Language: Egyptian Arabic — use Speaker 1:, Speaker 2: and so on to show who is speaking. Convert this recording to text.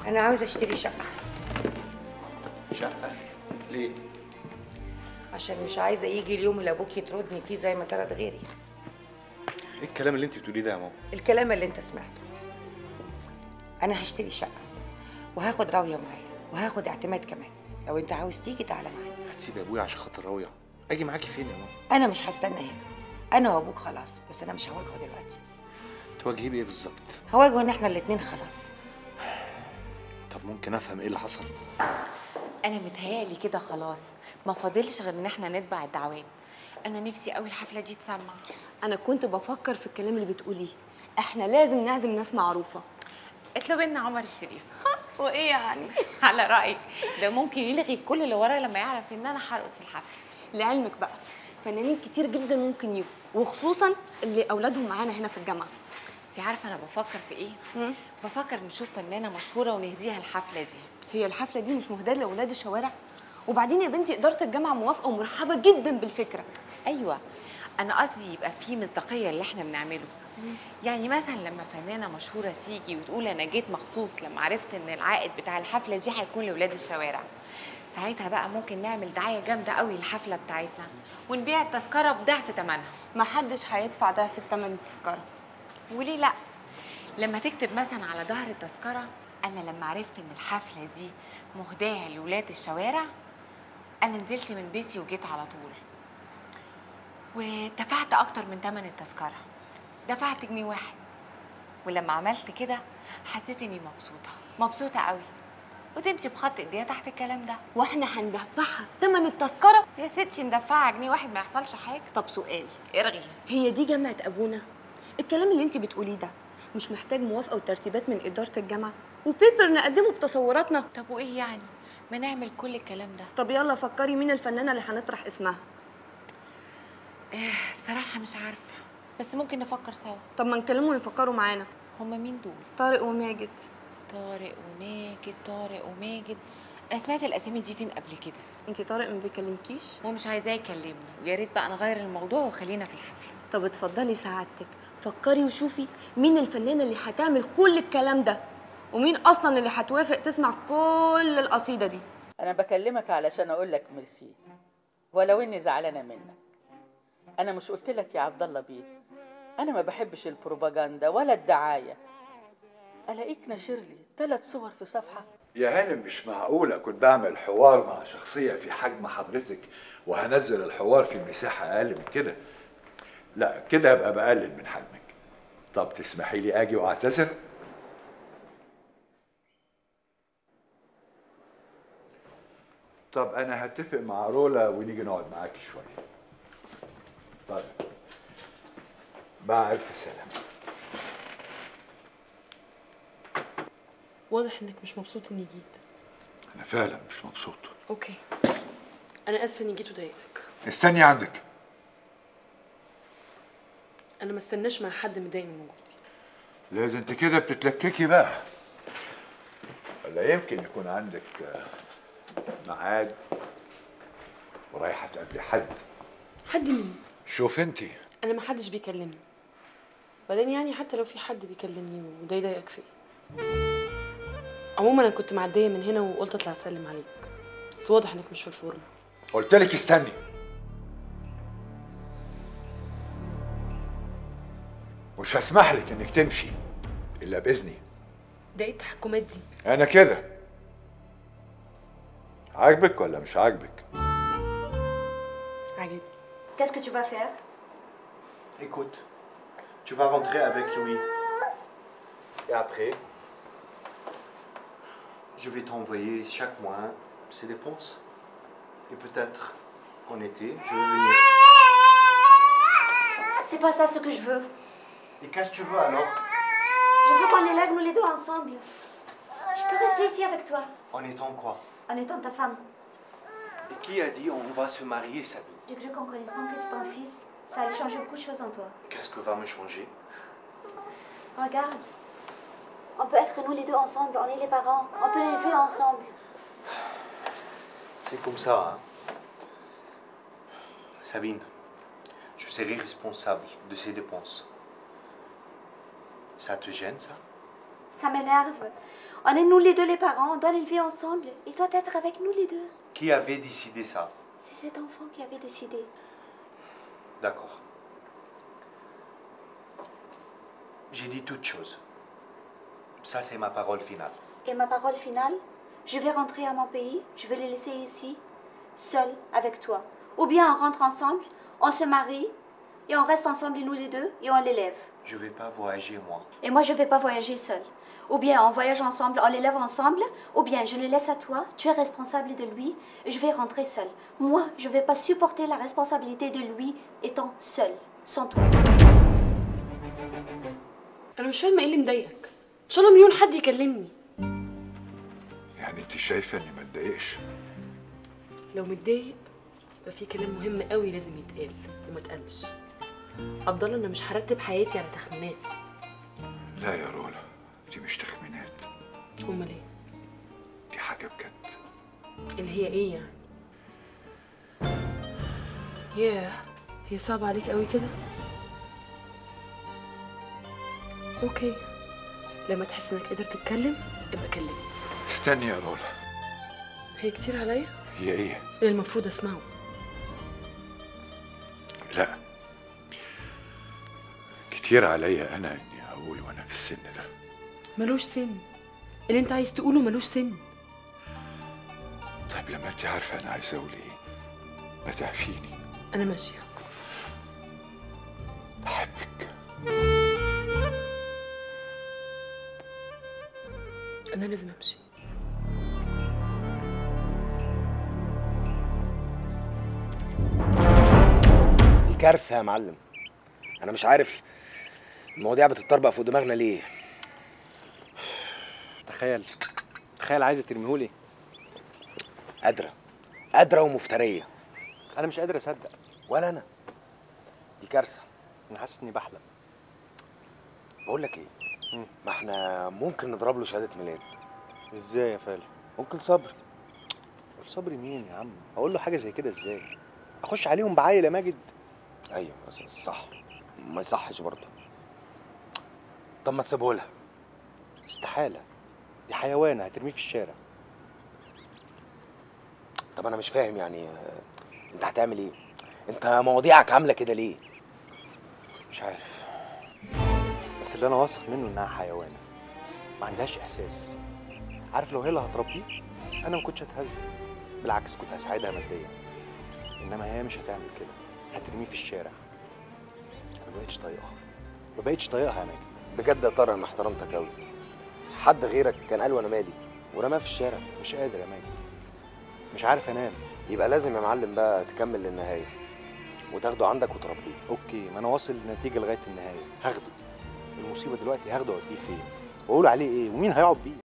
Speaker 1: انا عاوزه اشتري شقه
Speaker 2: شقه ليه
Speaker 1: عشان مش عايزه يجي اليوم اللي ابوك يطردني فيه زي ما طرد غيري
Speaker 2: ايه الكلام اللي انت بتقوليه ده يا ماما
Speaker 1: الكلام اللي انت سمعته انا هشتري شقه وهاخد راويه معايا وهاخد اعتماد كمان لو انت عاوز تيجي تعالى معايا
Speaker 2: هتسيبي ابويا عشان خاطر راويه اجي معاكي فين يا ماما
Speaker 1: انا مش هستنى هنا انا وابوك خلاص بس انا مش هواجهه دلوقتي
Speaker 2: تواجهيه بايه بالظبط
Speaker 1: هواجهه ان احنا الاتنين خلاص
Speaker 2: طب ممكن افهم ايه اللي حصل
Speaker 3: انا متهيألي كده خلاص ما فاضلش غير ان احنا نطبع الدعوات انا نفسي قوي الحفله دي تسمع
Speaker 4: انا كنت بفكر في الكلام اللي بتقوليه احنا لازم نعزم ناس معروفه
Speaker 3: اطلب لنا عمر الشريف وايه يعني على رايك ده ممكن يلغي كل اللي وراه لما يعرف ان انا هرقص في الحفله
Speaker 4: لعلمك بقى فنانين كتير جدا ممكن يجوا وخصوصا اللي اولادهم معانا هنا في الجامعه
Speaker 3: انت عارفه انا بفكر في ايه بفكر نشوف فنانه مشهوره ونديها الحفله دي
Speaker 4: هي الحفله دي مش مهداه لاولاد الشوارع وبعدين يا بنتي اداره الجامعه موافقه ومرحبه جدا بالفكره
Speaker 3: ايوه انا قصدي يبقى في مصداقيه اللي احنا بنعمله يعني مثلا لما فنانه مشهوره تيجي وتقول انا جيت مخصوص لما عرفت ان العائد بتاع الحفله دي هيكون لاولاد الشوارع ساعتها بقى ممكن نعمل دعايه جامده قوي للحفله بتاعتنا ونبيع التذكره بضعف ثمنها
Speaker 4: محدش هيدفع ده في الثمن التذكره
Speaker 3: وليه لا لما تكتب مثلا على ظهر التذكره انا لما عرفت ان الحفله دي مهداه لولاد الشوارع انا نزلت من بيتي وجيت على طول ودفعت اكتر من ثمن التذكره دفعت جنيه واحد ولما عملت كده حسيت اني مبسوطه مبسوطه قوي وتمشي بخط ايديها تحت الكلام ده
Speaker 4: واحنا هندفعها ثمن التذكره
Speaker 3: يا ستي ندفعها جنيه واحد ما يحصلش حاجه
Speaker 4: طب سؤال
Speaker 3: ارغي
Speaker 4: هي دي جامعه ابونا الكلام اللي انت بتقوليه ده مش محتاج موافقه وترتيبات من اداره الجامعه وبيبر نقدمه بتصوراتنا
Speaker 3: طب وايه يعني ما نعمل كل الكلام ده
Speaker 4: طب يلا فكري مين الفنانه اللي هنطرح اسمها
Speaker 3: بصراحه مش عارفه بس ممكن نفكر سوا
Speaker 4: طب ما نكلمهم يفكروا معانا
Speaker 3: هما مين دول
Speaker 4: طارق وماجد
Speaker 3: طارق وماجد طارق وماجد انا سمعت الاسامي دي فين قبل كده
Speaker 4: انت طارق ما بيكلمكيش
Speaker 3: ومش عايزاه يكلمني ويا ريت بقى نغير الموضوع وخلينا في الحفله
Speaker 4: طب اتفضلي سعادتك فكري وشوفي مين الفنانه اللي هتعمل كل الكلام ده ومين اصلا اللي هتوافق تسمع كل القصيده دي
Speaker 5: أنا بكلمك علشان أقول لك ميرسي ولو إني زعلانة منك أنا مش قلت لك يا عبد الله بيه أنا ما بحبش البروباجندا ولا الدعاية ألاقيك ناشر لي ثلاث صور في صفحة
Speaker 6: يا هانم مش معقول أكون بعمل حوار مع شخصية في حجم حضرتك وهنزل الحوار في مساحة أقل من كده لا كده أبقى بقلل من حجمك طب تسمحي لي أجي وأعتذر طب أنا هتفق مع رولا ونيجي نقعد معاكي شوية طيب مع ألف سلامة
Speaker 7: واضح انك مش مبسوط اني جيت
Speaker 6: أنا فعلا مش مبسوط
Speaker 7: اوكي انا اسفه اني جيت وضايقتك
Speaker 6: استني عندك
Speaker 7: انا ما استناش مع حد متضايق من وجودي
Speaker 6: لا ده انت كده بتتلككي بقى ولا يمكن يكون عندك آه، ميعاد ورايحه تقابلي حد
Speaker 7: حد مين
Speaker 6: شوف انت
Speaker 7: انا ما حدش بيكلمني بعدين يعني حتى لو في حد بيكلمني وده يضايقك في ايه عموما انا كنت معديه من هنا وقلت اطلع اسلم عليك بس واضح انك مش في الفورمه
Speaker 6: قلت لك استني مش هسمح لك انك تمشي الا باذني
Speaker 7: ده ايه التحكمات دي
Speaker 6: انا كده عاجبك ولا مش عاجبك
Speaker 7: عاجبني
Speaker 8: Qu'est-ce que tu vas faire
Speaker 2: Écoute, tu vas rentrer avec Louis. Et après, je vais t'envoyer chaque mois ses dépenses. Et peut-être qu'en été, je vais venir.
Speaker 8: C'est pas ça ce que je veux.
Speaker 2: Et qu'est-ce que tu veux alors
Speaker 8: Je veux qu'on élève nous les deux ensemble. Je peux rester ici avec toi,
Speaker 2: En étant quoi
Speaker 8: en étant ta femme.
Speaker 2: Et qui a dit on va se marier, Sabine
Speaker 8: J'ai cru qu'en connaissant que c'est ton fils, ça allait changer beaucoup de choses en toi.
Speaker 2: Qu'est-ce que va me changer
Speaker 8: Regarde. On peut être nous les deux ensemble, on est les parents, on peut l'élever ensemble.
Speaker 2: C'est comme ça, hein. Sabine, je serai responsable de ses dépenses. Ça te gêne, ça
Speaker 8: Ça m'énerve. On est nous les deux les parents, on doit l'élever ensemble. Il doit être avec nous les deux.
Speaker 2: Qui avait décidé ça
Speaker 8: C'est cet enfant qui avait décidé.
Speaker 2: D'accord. J'ai dit toute chose. Ça, c'est ma parole finale.
Speaker 8: Et ma parole finale, je vais rentrer à mon pays, je vais les laisser ici, seul avec toi. Ou bien on rentre ensemble, on se marie, et on reste ensemble nous les deux, et on l'élève.
Speaker 2: Je vais pas voyager, moi.
Speaker 8: Et moi, je ne vais pas voyager seule. Ou bien on voyage ensemble, on l'élève ensemble, ou bien je le laisse à toi, tu es responsable de lui, et je vais rentrer seule. Moi, je ne vais pas supporter la responsabilité de lui étant seul, sans toi.
Speaker 7: انا مش فاهمه ايه اللي مضايقك ان شاء الله مليون حد يكلمني
Speaker 6: يعني انت شايفه اني ما اتضايقش
Speaker 7: لو متضايق يبقى في كلام مهم قوي لازم يتقال وما اتقالش عبد الله انا مش هرتب حياتي على تخمينات
Speaker 6: لا يا رولا دي مش تخمينات
Speaker 7: امال ايه
Speaker 6: دي حاجه بجد
Speaker 7: اللي هي ايه يعني ياه هي صعبة عليك قوي كده اوكي لما تحس انك قادر تتكلم ابقى كلمني
Speaker 6: استني يا رولا
Speaker 7: هي كتير عليا
Speaker 6: هي ايه
Speaker 7: اللي المفروض اسمعه
Speaker 6: لا كتير عليا انا اني اقول وانا في السن ده
Speaker 7: ملوش سن اللي انت عايز تقوله ملوش سن
Speaker 6: طيب لما انت عارفه انا عايز اقول ايه ما تعفيني
Speaker 7: انا ماشيه
Speaker 6: بحبك
Speaker 7: انا لازم امشي
Speaker 9: دي كارثه يا معلم انا مش عارف المواضيع بتتطربق فوق دماغنا ليه
Speaker 10: تخيل تخيل عايزه ترميهولي
Speaker 9: قادره قادره ومفتريه
Speaker 10: انا مش قادر اصدق
Speaker 9: ولا انا دي كارثه
Speaker 10: انا حاسس اني بحلم
Speaker 9: بقول لك ايه ما احنا ممكن نضرب له شهاده ميلاد
Speaker 10: ازاي يا فالح
Speaker 9: ممكن صبري
Speaker 10: صبري مين يا عم اقول له حاجه زي كده ازاي اخش عليهم بعيل يا ماجد
Speaker 9: ايوه بس صح ما يصحش برضه طب ما تسيبه لها
Speaker 10: استحاله دي حيوانه هترميه في الشارع
Speaker 9: طب انا مش فاهم يعني آه، انت هتعمل ايه انت مواضيعك عامله كده ليه
Speaker 10: مش عارف بس اللي انا واثق منه انها حيوانه ما عندهاش احساس عارف لو هي اللي هتربيه انا ما كنتش هتهز بالعكس كنت هساعدها ماديا انما هي مش هتعمل كده هترميه في الشارع انا ما بقتش طايقها ما بقتش طايقها يا ماجد
Speaker 9: بجد يا طارق انا احترمتك قوي حد غيرك كان قال وانا مالي ورماه في الشارع
Speaker 10: مش قادر يا ماجد مش عارف انام
Speaker 9: يبقى لازم يا معلم بقى تكمل للنهايه وتاخده عندك وتربيه
Speaker 10: اوكي ما انا واصل لنتيجه لغايه النهايه هاخده المصيبه دلوقتي هاخده اوديه فين واقول عليه ايه ومين هيقعد بيه